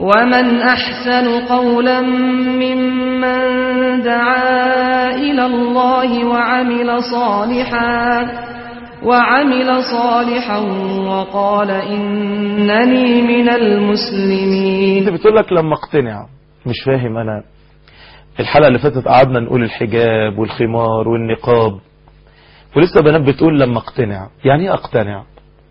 ومن أحسن قولا ممن دعا إلى الله وعمل صالحا وعمل صالحا وقال إنني من انت المسلمين بتقول لك لما اقتنع مش فاهم انا الحلقة اللي فاتت قعدنا نقول الحجاب والخمار والنقاب ولسه بنات بتقول لما اقتنع يعني ايه اقتنع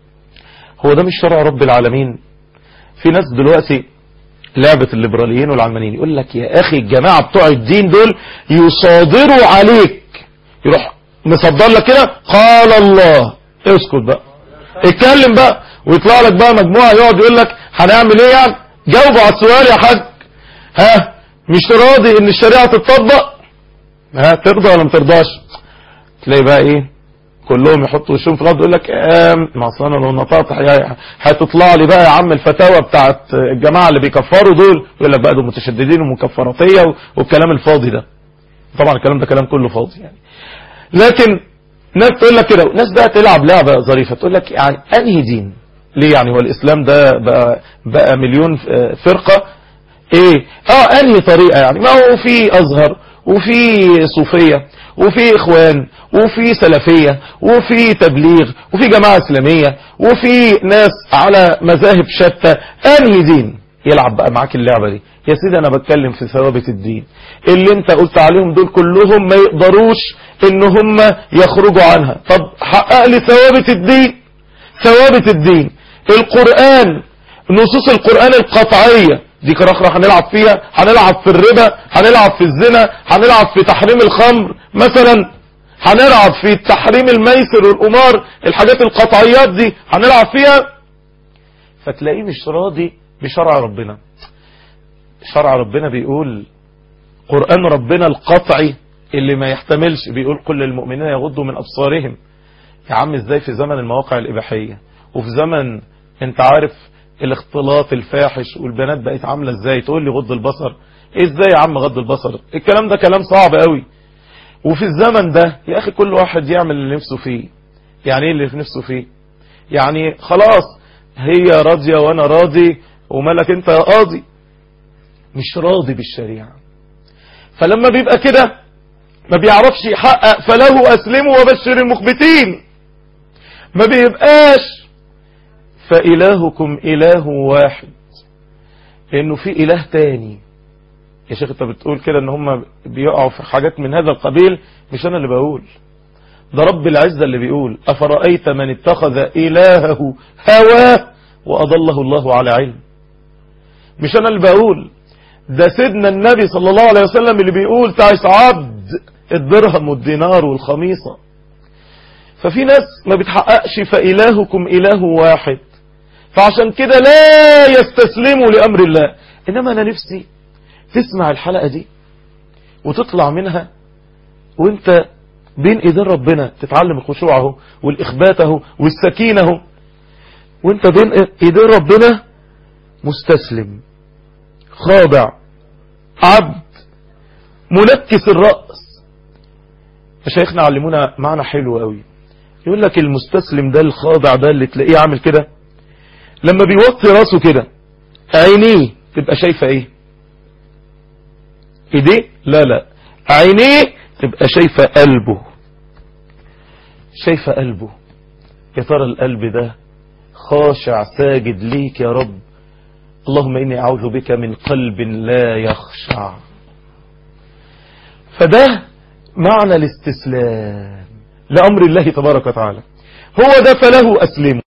هو ده مش شرع رب العالمين في ناس دلوقتي لعبة الليبراليين والعلمانيين يقول لك يا اخي الجماعة بتوع الدين دول يصادروا عليك يروح مصدر لك كده قال الله اسكت بقى اتكلم بقى ويطلع لك بقى مجموعة يقعد يقول لك هنعمل ايه يعني جاوبوا على السؤال يا حاج ها مش راضي ان الشريعة تتطبق ها ترضى ولا ما ترضاش تلاقي بقى ايه كلهم يحطوا وشهم في الارض يقول لك آم، ما اصل انا لو نطقت هي- هتطلع لي بقى يا عم الفتاوى بتاعت الجماعه اللي بيكفروا دول يقول لك بقى دول متشددين ومكفراتيه والكلام الفاضي ده طبعا الكلام ده كلام كله فاضي يعني لكن ناس تقول لك كده ناس بقى تلعب لعبه ظريفه تقول لك يعني انهي دين ليه يعني هو الاسلام ده بقى بقى مليون آه، فرقه ايه اه انهي طريقة يعني ما هو في ازهر وفي صوفية وفي اخوان وفي سلفية وفي تبليغ وفي جماعة اسلامية وفي ناس على مذاهب شتى انهي دين يلعب بقى معاك اللعبة دي يا سيدي انا بتكلم في ثوابت الدين اللي انت قلت عليهم دول كلهم ما يقدروش ان هم يخرجوا عنها طب حقق لي ثوابت الدين ثوابت الدين القرآن نصوص القرآن القطعية دي كرخرة هنلعب فيها هنلعب في الربا هنلعب في الزنا هنلعب في تحريم الخمر مثلا هنلعب في تحريم الميسر والقمار الحاجات القطعيات دي هنلعب فيها فتلاقيه مش راضي بشرع ربنا شرع ربنا بيقول قرآن ربنا القطعي اللي ما يحتملش بيقول كل المؤمنين يغضوا من أبصارهم يا عم ازاي في زمن المواقع الإباحية وفي زمن انت عارف الاختلاط الفاحش والبنات بقت عاملة ازاي تقول لي غض البصر ازاي يا عم غض البصر الكلام ده كلام صعب قوي وفي الزمن ده يا اخي كل واحد يعمل اللي نفسه فيه يعني ايه اللي في نفسه فيه يعني خلاص هي راضية وانا راضي ومالك انت يا قاضي مش راضي بالشريعة فلما بيبقى كده ما بيعرفش يحقق فله اسلموا وبشر المخبتين ما بيبقاش فإلهكم إله واحد لأنه في إله تاني يا شيخ انت بتقول كده ان هم بيقعوا في حاجات من هذا القبيل مش انا اللي بقول ده رب العزة اللي بيقول أفرأيت من اتخذ إلهه هواه وأضله الله على علم مش أنا اللي بقول ده سيدنا النبي صلى الله عليه وسلم اللي بيقول تعيس عبد الدرهم والدينار والخميصة ففي ناس ما بتحققش فإلهكم إله واحد فعشان كده لا يستسلموا لأمر الله إنما أنا نفسي تسمع الحلقة دي وتطلع منها وانت بين ايدين ربنا تتعلم الخشوع اهو والاخبات اهو والسكينة اهو وانت بين ايدين ربنا مستسلم خاضع عبد منكس الرأس مشايخنا علمونا معنى حلو قوي يقول لك المستسلم ده الخاضع ده اللي تلاقيه عامل كده لما بيوطي راسه كده عينيه تبقى شايفة ايه ايديه لا لا عينيه تبقى شايفة قلبه شايفة قلبه يا ترى القلب ده خاشع ساجد ليك يا رب اللهم إني أعوذ بك من قلب لا يخشع فده معنى الاستسلام لأمر الله تبارك وتعالى هو ده فله أسلمه